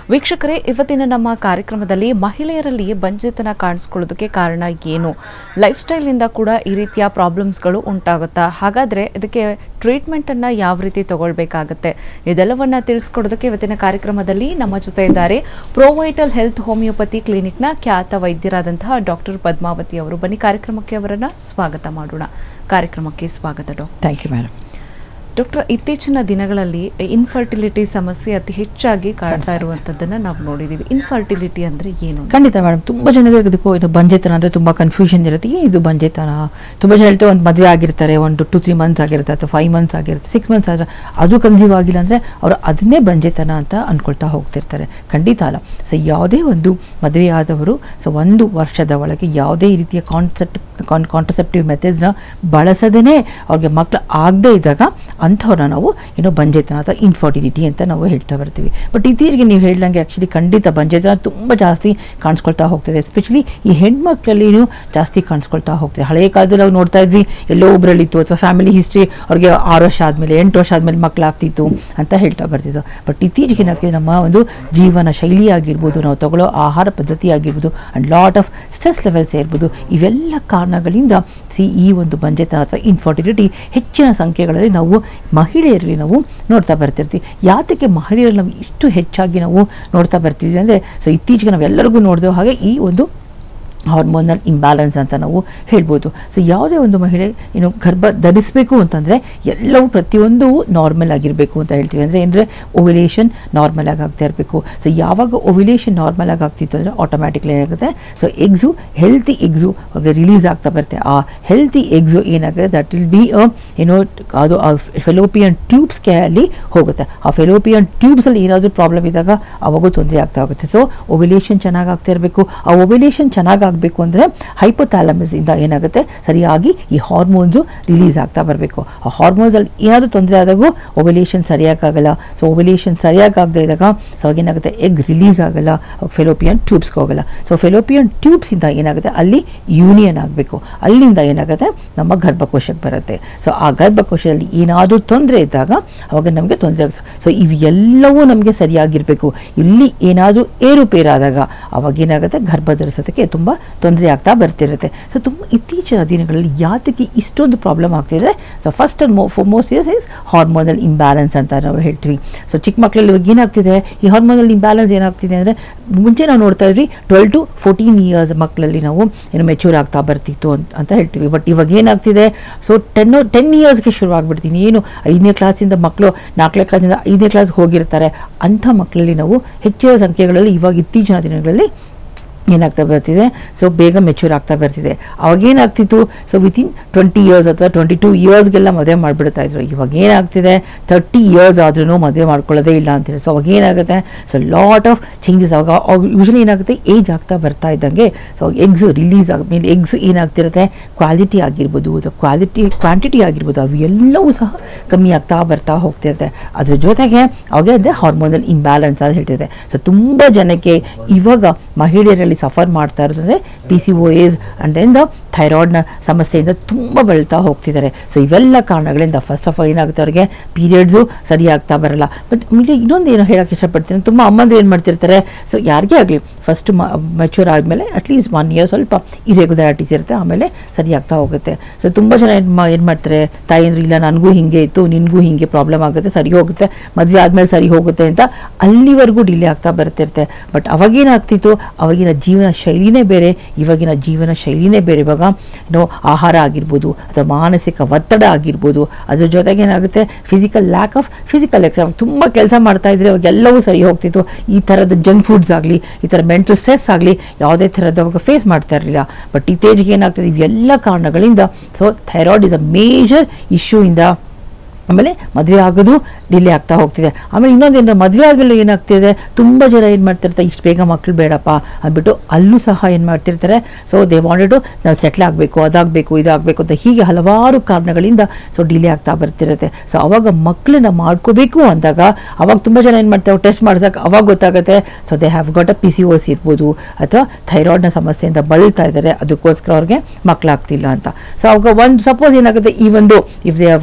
ವೀಕ್ಷಕರೇ ಇವತ್ತಿನ ನಮ್ಮ ಕಾರ್ಯಕ್ರಮದಲ್ಲಿ ಮಹಿಳೆಯರಲ್ಲಿ ಬಂಜೆತನ ಕಾಣಿಸ್ಕೊಳ್ಳೋದಕ್ಕೆ ಕಾರಣ ಏನು ಲೈಫ್ ಸ್ಟೈಲ್ನಿಂದ ಕೂಡ ಈ ರೀತಿಯ ಪ್ರಾಬ್ಲಮ್ಸ್ಗಳು ಉಂಟಾಗುತ್ತಾ ಹಾಗಾದರೆ ಇದಕ್ಕೆ ಟ್ರೀಟ್ಮೆಂಟನ್ನು ಯಾವ ರೀತಿ ತಗೊಳ್ಬೇಕಾಗತ್ತೆ ಇದೆಲ್ಲವನ್ನ ತಿಳಿಸ್ಕೊಡೋದಕ್ಕೆ ಇವತ್ತಿನ ಕಾರ್ಯಕ್ರಮದಲ್ಲಿ ನಮ್ಮ ಜೊತೆ ಇದ್ದಾರೆ ಪ್ರೋವೈಟಲ್ ಹೆಲ್ತ್ ಹೋಮಿಯೋಪತಿ ಕ್ಲಿನಿಕ್ನ ಖ್ಯಾತ ವೈದ್ಯರಾದಂತಹ ಡಾಕ್ಟರ್ ಪದ್ಮಾವತಿ ಅವರು ಬನ್ನಿ ಕಾರ್ಯಕ್ರಮಕ್ಕೆ ಅವರನ್ನು ಸ್ವಾಗತ ಮಾಡೋಣ ಕಾರ್ಯಕ್ರಮಕ್ಕೆ ಸ್ವಾಗತ doctor thank you madam doctor ಇತ್ತೀಚಿನ ದಿನಗಳಲ್ಲಿ ಇನ್ಫರ್ಟಿಲಿಟಿ ಸಮಸ್ಯೆ ಅತಿ ಹೆಚ್ಚಾಗಿ ಕಾಡ್ತಾ ಇರುವಂತದ್ದನ್ನ ನಾವು ನೋಡಿದೀವಿ ಇನ್ಫರ್ಟಿಲಿಟಿ ಅಂದ್ರೆ ಏನು ಖಂಡಿತ ಮೇಡಮ್ ತುಂಬ ಜನರಿಗೆ ಇದಕ್ಕೂ ಇದು ಬಂಜೆತನ ಅಂದರೆ ತುಂಬ ಕನ್ಫ್ಯೂಷನ್ ಇರುತ್ತೆ ಏನು ಇದು ಬಂಜೆತನ ತುಂಬ ಜನ ಹೇಳ್ತಾರೆ ಒಂದು ಮದುವೆ ಆಗಿರ್ತಾರೆ ಒಂದು ಟು ತ್ರೀ ಮಂತ್ಸ್ ಆಗಿರುತ್ತೆ ಅಥವಾ ಫೈವ್ ಮಂತ್ಸ್ ಆಗಿರುತ್ತೆ ಸಿಕ್ಸ್ ಮಂತ್ಸ್ ಆದರೆ ಅದು ಕನ್ಸೀವ್ ಆಗಿಲ್ಲ ಅಂದರೆ ಅವರು ಅದನ್ನೇ ಬಂಜೆತನ ಅಂತ ಅಂದ್ಕೊಳ್ತಾ ಹೋಗ್ತಿರ್ತಾರೆ ಖಂಡಿತ ಅಲ್ಲ ಸೊ ಯಾವುದೇ ಒಂದು ಮದುವೆ ಆದವರು ಸೊ ಒಂದು ವರ್ಷದ ಒಳಗೆ ಯಾವುದೇ ರೀತಿಯ ಕಾನ್ಸೆಪ್ಟ್ ಕಾನ್ ಕಾಂಟ್ರಸೆಪ್ಟಿವ್ ಮೆಥಡ್ಸ್ನ ಬಳಸದೇ ಅವ್ರಿಗೆ ಮಕ್ಕಳು ಆಗದೇ ಇದ್ದಾಗ ಅಂಥವ್ರನ್ನ ನಾವು ಏನೋ ಬಂಜೆತನ ಅಥವಾ ಇನ್ಫರ್ಟಿಲಿಟಿ ಅಂತ ನಾವು ಹೇಳ್ತಾ ಬರ್ತೀವಿ ಬಟ್ ಇತ್ತೀಚೆಗೆ ನೀವು ಹೇಳ್ದಂಗೆ ಆ್ಯಕ್ಚುಲಿ ಖಂಡಿತ ಬಂಜೆತನ ತುಂಬ ಜಾಸ್ತಿ ಕಾಣಿಸ್ಕೊಳ್ತಾ ಹೋಗ್ತದೆ ಎಸ್ಪೆಷಲಿ ಈ ಹೆಣ್ಮಕ್ಳಲ್ಲಿ ಜಾಸ್ತಿ ಕಾಣಿಸ್ಕೊಳ್ತಾ ಹೋಗ್ತದೆ ಹಳೆಯ ಕಾಲದಲ್ಲಿ ನಾವು ನೋಡ್ತಾ ಇದ್ವಿ ಎಲ್ಲೋ ಒಬ್ಬರಲ್ಲಿತ್ತು ಅಥವಾ ಫ್ಯಾಮಿಲಿ ಹಿಸ್ಟ್ರಿ ಅವ್ರಿಗೆ ಆರು ವರ್ಷ ಆದಮೇಲೆ ಎಂಟು ವರ್ಷ ಆದಮೇಲೆ ಮಕ್ಕಳಾಗ್ತಿತ್ತು ಅಂತ ಹೇಳ್ತಾ ಬರ್ತಿದ್ದು ಬಟ್ ಇತ್ತೀಚೆಗೆ ಏನಾಗ್ತಿದೆ ನಮ್ಮ ಒಂದು ಜೀವನ ಶೈಲಿ ಆಗಿರ್ಬೋದು ನಾವು ತಗೊಳ್ಳೋ ಆಹಾರ ಪದ್ಧತಿ ಆಗಿರ್ಬೋದು and lot of stress levels ಇರ್ಬೋದು ಇವೆಲ್ಲ ಕಾರಣಗಳಿಂದ ಸಿ ಈ ಒಂದು ಬಂಜೆತನ ಅಥವಾ ಇನ್ಫರ್ಟಿಲಿಟಿ ಹೆಚ್ಚಿನ ಸಂಖ್ಯೆಗಳಲ್ಲಿ ನಾವು ಮಹಿಳೆಯರಲ್ಲಿ ನಾವು ನೋಡ್ತಾ ಬರ್ತಿರ್ತೀವಿ ಯಾತಕ್ಕೆ ಮಹಿಳೆಯರಲ್ಲಿ ನಾವು ಇಷ್ಟು ಹೆಚ್ಚಾಗಿ ನಾವು ನೋಡ್ತಾ ಬರ್ತಿದ್ವಿ ಅಂದರೆ ಸೊ ಇತ್ತೀಚೆಗೆ ನಾವೆಲ್ಲರಿಗೂ ನೋಡಿದೆವು ಹಾಗೆ ಈ ಒಂದು ಹಾರ್ಮೋನಲ್ ಇಂಬ್ಯಾಲೆನ್ಸ್ ಅಂತ ನಾವು ಹೇಳ್ಬೋದು ಸೊ ಯಾವುದೇ ಒಂದು ಮಹಿಳೆ ಏನು ಗರ್ಭ ಧರಿಸಬೇಕು ಅಂತಂದರೆ ಎಲ್ಲವೂ ಪ್ರತಿಯೊಂದು ನಾರ್ಮಲ್ ಆಗಿರಬೇಕು ಅಂತ ಹೇಳ್ತೀವಿ ಅಂದರೆ ಏನಂದರೆ ಓವಿಲೇಷನ್ ನಾರ್ಮಲ್ ಆಗಿ ಆಗ್ತಾ ಇರಬೇಕು ಸೊ ಯಾವಾಗ ಓವಿಲೇಷನ್ ನಾರ್ಮಲ್ ಆಗಿ ಆಗ್ತಿತ್ತು ಅಂದರೆ ಆಟೋಮ್ಯಾಟಿಕ್ಲಿ ಏನಾಗುತ್ತೆ ಸೊ ಎಗ್ಸು ಹೆಲ್ತಿ ಎಗ್ಸು ಅವ್ರಿಗೆ ರಿಲೀಸ್ ಆಗ್ತಾ ಬರುತ್ತೆ ಆ ಹೆಲ್ತಿ ಎಗ್ಸು ಏನಾಗುತ್ತೆ ದಟ್ ವಿಲ್ ಬಿ ಅ ಏನೋ ಅದು ಫೆಲೋಪಿಯನ್ ಟ್ಯೂಬ್ಸ್ಗೆ ಅಲ್ಲಿ ಹೋಗುತ್ತೆ ಆ ಫೆಲೋಪಿಯನ್ ಟ್ಯೂಬ್ಸಲ್ಲಿ ಏನಾದರೂ ಪ್ರಾಬ್ಲಮ್ ಇದ್ದಾಗ ಅವಾಗೂ ತೊಂದರೆ ಆಗ್ತಾ ಹೋಗುತ್ತೆ ಸೊ ಓವಿಲೇಷನ್ ಚೆನ್ನಾಗಿ ಆಗ್ತಾ ಇರಬೇಕು ಆ ಓವಿಲೇಷನ್ ಚೆನ್ನಾಗಿ ಆಗಬೇಕು ಅಂದರೆ ಹೈಪೋಥ್ಯಾಲಮಸ್ ಇಂದ ಏನಾಗುತ್ತೆ ಸರಿಯಾಗಿ ಈ ಹಾರ್ಮೋನ್ಸು ರಿಲೀಸ್ ಆಗ್ತಾ ಬರಬೇಕು ಆ ಹಾರ್ಮೋನ್ಸಲ್ಲಿ ಏನಾದರೂ ತೊಂದರೆ ಆದಾಗೂ ಓವಿಲೇಷನ್ ಸರಿಯಾಗಲ್ಲ ಸೊ ಓವಿಲೇಷನ್ ಸರಿಯಾಗಿ ಆಗದೆ ಇದ್ದಾಗ ಸೊ ಅವಾಗ ಏನಾಗುತ್ತೆ ಎಗ್ ರಿಲೀಸ್ ಆಗಲ್ಲ ಫೆಲೋಪಿಯನ್ ಟ್ಯೂಬ್ಸ್ಗೆ ಹೋಗಲ್ಲ ಸೊ ಫೆಲೋಪಿಯನ್ ಟ್ಯೂಬ್ಸಿಂದ ಏನಾಗುತ್ತೆ ಅಲ್ಲಿ ಯೂನಿಯನ್ ಆಗಬೇಕು ಅಲ್ಲಿಂದ ಏನಾಗುತ್ತೆ ನಮ್ಮ ಗರ್ಭಕೋಶಕ್ಕೆ ಬರುತ್ತೆ ಸೊ ಆ ಗರ್ಭಕೋಶದಲ್ಲಿ ಏನಾದರೂ ತೊಂದರೆ ಇದ್ದಾಗ ಅವಾಗ ನಮಗೆ ತೊಂದರೆ ಆಗುತ್ತೆ ಸೊ ಇವೆಲ್ಲವೂ ನಮಗೆ ಸರಿಯಾಗಿರಬೇಕು ಇಲ್ಲಿ ಏನಾದರೂ ಏರುಪೇರಾದಾಗ ಅವಾಗ ಏನಾಗುತ್ತೆ ಗರ್ಭ ಧರಿಸೋದಕ್ಕೆ ತುಂಬ ತೊಂದರೆ ಆಗ್ತಾ ಬರ್ತಿರುತ್ತೆ ಸೊ ತುಂಬ ಇತ್ತೀಚಿನ ದಿನಗಳಲ್ಲಿ ಯಾತಕ್ಕೆ ಇಷ್ಟೊಂದು ಪ್ರಾಬ್ಲಮ್ ಆಗ್ತಿದೆ so first and mo most years is hormonal imbalance ಅಂತ ನಾವು ಹೇಳ್ತೀವಿ ಸೊ ಚಿಕ್ಕ ಮಕ್ಕಳಲ್ಲಿ ಇವಾಗ ಏನಾಗ್ತಿದೆ ಈ ಹಾರ್ಮೋನಲ್ ಇಂಬ್ಯಾಲೆನ್ಸ್ ಏನಾಗ್ತಿದೆ ಅಂದರೆ ಮುಂಚೆ ನಾವು ನೋಡ್ತಾ ಇದ್ವಿ ಟ್ವೆಲ್ ಟು ಫೋರ್ಟೀನ್ ಇಯರ್ಸ್ ಮಕ್ಕಳಲ್ಲಿ ನಾವು ಏನು ಮೆಚೂರ್ ಆಗ್ತಾ ಬರ್ತಿತ್ತು ಅಂತ ಅಂತ ಹೇಳ್ತೀವಿ ಬಟ್ ಇವಾಗ ಏನಾಗ್ತಿದೆ ಸೊ ಟೆನ್ ಟೆನ್ ಇಯರ್ಸ್ಗೆ ಶುರು ಆಗ್ಬಿಡ್ತೀನಿ ಏನು ಐದನೇ ಕ್ಲಾಸಿಂದ ಮಕ್ಕಳು ನಾಲ್ಕನೇ ಕ್ಲಾಸಿಂದ ಐದನೇ ಕ್ಲಾಸ್ಗೆ ಹೋಗಿರ್ತಾರೆ ಅಂಥ ಮಕ್ಕಳಲ್ಲಿ ನಾವು ಹೆಚ್ಚಿನ ಸಂಖ್ಯೆಗಳಲ್ಲಿ ಇವಾಗ ಇತ್ತೀಚಿನ ದಿನಗಳಲ್ಲಿ ಏನಾಗ್ತಾ ಬರ್ತಿದೆ ಸೊ ಬೇಗ ಮೆಚೂರ್ ಆಗ್ತಾ ಬರ್ತಿದೆ ಅವಾಗೇನಾಗ್ತಿತ್ತು ಸೊ ವಿತಿನ್ ಟ್ವೆಂಟಿ ಇಯರ್ಸ್ ಅಥವಾ ಟ್ವೆಂಟಿ ಟೂ ಇಯರ್ಸ್ಗೆಲ್ಲ ಮದುವೆ ಮಾಡಿಬಿಡ್ತಾ ಇದ್ರು ಇವಾಗ ಏನಾಗ್ತಿದೆ ತರ್ಟಿ ಇಯರ್ಸ್ ಆದ್ರೂ ಮದುವೆ ಮಾಡ್ಕೊಳ್ಳೋದೇ ಇಲ್ಲ ಅಂತೇಳಿ ಸೊ ಅವಾಗ ಏನಾಗುತ್ತೆ ಸೊ ಲಾಟ್ ಆಫ್ ಚೇಂಜಸ್ ಅವಾಗ ಯೂಶಲಿ ಏನಾಗುತ್ತೆ ಏಜ್ ಆಗ್ತಾ ಬರ್ತಾ ಇದ್ದಂಗೆ ಸೊ ಎಗ್ಸು ರಿಲೀಸ್ ಆಗ ಮೀನ್ ಎಗ್ಸು ಏನಾಗ್ತಿರುತ್ತೆ ಕ್ವಾಲಿಟಿ ಆಗಿರ್ಬೋದು ಅಥವಾ ಕ್ವಾಲಿಟಿ ಕ್ವಾಂಟಿಟಿ ಆಗಿರ್ಬೋದು ಅವು ಎಲ್ಲವೂ ಸಹ ಕಮ್ಮಿ ಆಗ್ತಾ ಬರ್ತಾ ಹೋಗ್ತಿರುತ್ತೆ ಅದ್ರ ಜೊತೆಗೆ ಅವಾಗ ಅಂದರೆ ಹಾರ್ಮೋನಲ್ ಇಂಬ್ಯಾಲೆನ್ಸ್ ಅಂತ ಹೇಳ್ತಿದೆ ಸೊ ತುಂಬ ಜನಕ್ಕೆ ಇವಾಗ ಮಹಿಳೆಯರಲ್ಲಿ ಸಫರ್ ಮಾಡ್ತಾ ಇರೋದಂದ್ರೆ P C O S and then the ಥೈರಾಯ್ಡ್ನ ಸಮಸ್ಯೆಯಿಂದ ತುಂಬ ಬೆಳ್ತಾ ಹೋಗ್ತಿದ್ದಾರೆ ಸೊ ಇವೆಲ್ಲ ಕಾರಣಗಳಿಂದ ಫಸ್ಟ್ ಆಫ್ ಆಲ್ ಏನಾಗುತ್ತೆ ಅವರಿಗೆ ಪೀರಿಯಡ್ಸು ಸರಿ ಆಗ್ತಾ ಬರಲ್ಲ ಬಟ್ ಇಲ್ಲಿ ಇನ್ನೊಂದು ಏನು ಹೇಳಕ್ಕೆ ಇಷ್ಟಪಡ್ತೀನಿ ತುಂಬ ಅಮ್ಮಂದ್ರೆ ಏನು ಮಾಡ್ತಿರ್ತಾರೆ ಸೊ ಯಾರಿಗೇ ಆಗಲಿ ಫಸ್ಟ್ ಮೆಚೂರ್ ಆದಮೇಲೆ ಅಟ್ಲೀಸ್ಟ್ ಒನ್ ಇಯರ್ ಸ್ವಲ್ಪ ಇರೆಗ್ಯುಲಾರಿಟೀಸ್ ಇರುತ್ತೆ ಆಮೇಲೆ ಸರಿ ಆಗ್ತಾ ಹೋಗುತ್ತೆ ಸೊ ತುಂಬ ಜನ ಏನು ಮಾ ಏನು ಮಾಡ್ತಾರೆ ತಾಯಿ ಇಲ್ಲ ನನಗೂ ಹಿಂಗೆ ಇತ್ತು ನಿನಗೂ ಹಿಂಗೆ ಪ್ರಾಬ್ಲಮ್ ಆಗುತ್ತೆ ಸರಿ ಹೋಗುತ್ತೆ ಮದುವೆ ಆದಮೇಲೆ ಸರಿ ಹೋಗುತ್ತೆ ಅಂತ ಅಲ್ಲಿವರೆಗೂ ಡಿಲೇ ಆಗ್ತಾ ಬರ್ತಿರುತ್ತೆ ಬಟ್ ಅವಾಗೇನಾಗ್ತಿತ್ತು ಅವಾಗಿನ ಜೀವನ ಶೈಲಿನೇ ಬೇರೆ ಇವಾಗಿನ ಜೀವನ ಶೈಲಿನೇ ಬೇರೆ ಇವಾಗ ಏನೋ ಆಹಾರ ಆಗಿರ್ಬೋದು ಅಥವಾ ಮಾನಸಿಕ ಒತ್ತಡ ಆಗಿರ್ಬೋದು ಅದ್ರ ಜೊತೆಗೆ ಏನಾಗುತ್ತೆ physical lack of physical exam ತುಂಬ ಕೆಲಸ ಮಾಡ್ತಾ ಇದ್ರೆ ಅವಾಗ ಎಲ್ಲವೂ ಸರಿ ಹೋಗ್ತಿತ್ತು ಈ ಥರದ ಜಂಕ್ ಫುಡ್ಸ್ ಆಗಲಿ ಈ ಥರ ಮೆಂಟಲ್ ಸ್ಟ್ರೆಸ್ ಆಗಲಿ ಯಾವುದೇ ಥರದ ಅವಾಗ ಫೇಸ್ ಮಾಡ್ತಾ ಇರಲಿಲ್ಲ ಬಟ್ ಇತ್ತೀಚೆಗೆ ಏನಾಗ್ತದೆ ಇವೆಲ್ಲ ಕಾರಣಗಳಿಂದ so thyroid is a major issue ಇಂದ ಆಮೇಲೆ ಮದುವೆ ಆಗೋದು ಡಿಲೇ ಆಗ್ತಾ ಹೋಗ್ತಿದೆ ಆಮೇಲೆ ಇನ್ನೊಂದೇನು ಮದುವೆ ಆದಮೇಲೆ ಏನಾಗ್ತಿದೆ ತುಂಬ ಜನ ಏನು ಮಾಡ್ತಿರ್ತಾರೆ ಇಷ್ಟು ಬೇಗ ಮಕ್ಕಳು ಬೇಡಪ್ಪ ಅಂದ್ಬಿಟ್ಟು ಅಲ್ಲೂ ಸಹ ಏನು ಮಾಡ್ತಿರ್ತಾರೆ ಸೊ ದೇ ವಾಂಟೆಡ್ ನಾವು ಸೆಟ್ಲ್ ಆಗಬೇಕು ಅದಾಗಬೇಕು ಇದಾಗಬೇಕು ಅಂತ ಹೀಗೆ ಹಲವಾರು ಕಾರಣಗಳಿಂದ ಸೊ ಡಿಲೇ ಆಗ್ತಾ ಬರ್ತಿರುತ್ತೆ ಸೊ ಅವಾಗ ಮಕ್ಕಳನ್ನ ಮಾಡ್ಕೋಬೇಕು ಅಂದಾಗ ಅವಾಗ ತುಂಬ ಜನ ಏನು ಮಾಡ್ತಾರೆ ಟೆಸ್ಟ್ ಮಾಡ್ಸಕ್ಕೆ ಅವಾಗ ಗೊತ್ತಾಗುತ್ತೆ so they have got a P C O S ಇರ್ಬೋದು ಅಥವಾ ಥೈರಾಯ್ಡ್ನ ಸಮಸ್ಯೆಯಿಂದ ಬಳಲ್ತಾ ಇದ್ದಾರೆ ಅದಕ್ಕೋಸ್ಕರ ಅವ್ರಿಗೆ ಮಕ್ಕಳಾಗ್ತಿಲ್ಲ ಅಂತ ಸೊ ಅವಾಗ ಒಂದು ಸಪೋಸ್ ಏನಾಗುತ್ತೆ ಈ ಒಂದು if they have got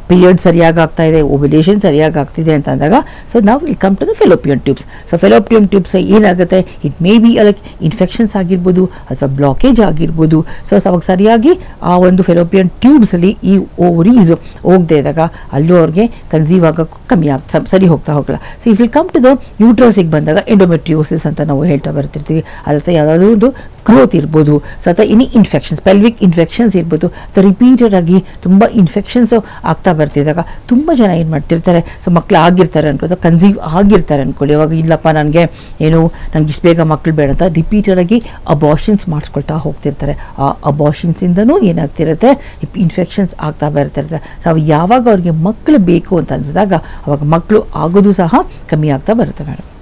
period ಸರಿಯಾಗಿ ಆಗ್ತಾ ಇದೆ ಓವಿಲೇಷನ್ ಸರಿಯಾಗಿ ಆಗ್ತಿದೆ ಅಂತ ಅಂದಾಗ ಸೊ ನಾವು will come to the fallopian tubes so fallopian tubes ಏನಾಗುತ್ತೆ ಇಟ್ ಮೇ ಬಿ ಅದಕ್ಕೆ ಇನ್ಫೆಕ್ಷನ್ಸ್ ಆಗಿರ್ಬೋದು ಅಥವಾ ಬ್ಲಾಕೇಜ್ ಆಗಿರ್ಬೋದು ಸೊ ಅವಾಗ ಸರಿಯಾಗಿ ಆ ಒಂದು ಫೆಲೋಪಿಯನ್ ಟ್ಯೂಬ್ಸಲ್ಲಿ ಈ ಓವರೀಸ್ ಹೋಗದೆ ಇದ್ದಾಗ ಅಲ್ಲೂ ಅವ್ರಿಗೆ ಕನ್ಸೀವ್ ಆಗೋಕ್ಕೂ ಕಮ್ಮಿ ಆಗ್ತಾ ಸರಿ ಹೋಗ್ತಾ ಹೋಗಲ್ಲ so if will come to the ಯೂಟ್ರಸಿಗೆ ಬಂದಾಗ ಎಂಡೋಮೆಟ್ರಿಯೋಸಿಸ್ ಅಂತ ನಾವು ಹೇಳ್ತಾ ಬರ್ತಿರ್ತೀವಿ ಅಲ್ಲತ್ತ ಯಾವುದಾದ್ರೂ ಒಂದು ಗ್ರೋತ್ ಇರ್ಬೋದು ಸೊ ಅಥವಾ ಎನಿ ಇನ್ಫೆಕ್ಷನ್ಸ್ ಪೆಲ್ವಿಕ್ ಇನ್ಫೆಕ್ಷನ್ಸ್ ಇರ್ಬೋದು ಅಥವಾ ರಿಪೀಟೆಡ್ ಆಗಿ ತುಂಬ ಇನ್ಫೆಕ್ಷನ್ಸ್ ಆಗ್ತಾ ಬರ್ತಿದ್ದಾಗ ತುಂಬ ಜನ ಏನು ಮಾಡ್ತಿರ್ತಾರೆ ಸೊ ಮಕ್ಳು ಆಗಿರ್ತಾರೆ ಅನ್ಕೋದು ಕನ್ಸೀವ್ ಆಗಿರ್ತಾರೆ ಅನ್ಕೊಳ್ಳಿ ಅವಾಗ ಇಲ್ಲಪ್ಪ ನನಗೆ ಏನು ನಂಗೆ ಇಷ್ಟು ಬೇಗ ಮಕ್ಳು ಬೇಡ ಅಂತ ರಿಪೀಟೆಡ್ ಆಗಿ ಅಬಾಷನ್ಸ್ ಮಾಡಿಸ್ಕೊಳ್ತಾ ಹೋಗ್ತಿರ್ತಾರೆ ಆ ಅಬಾಷನ್ಸಿಂದನೂ ಏನಾಗ್ತಿರುತ್ತೆ ಇನ್ಫೆಕ್ಷನ್ಸ್ ಆಗ್ತಾ ಬರ್ತಿರುತ್ತೆ ಸೊ ಅವು ಯಾವಾಗ ಅವ್ರಿಗೆ ಮಕ್ಕಳು ಬೇಕು ಅಂತ ಅನ್ಸಿದಾಗ ಅವಾಗ ಮಕ್ಕಳು ಆಗೋದು ಸಹ ಕಮ್ಮಿ ಆಗ್ತಾ ಬರುತ್ತೆ ಮೇಡಮ್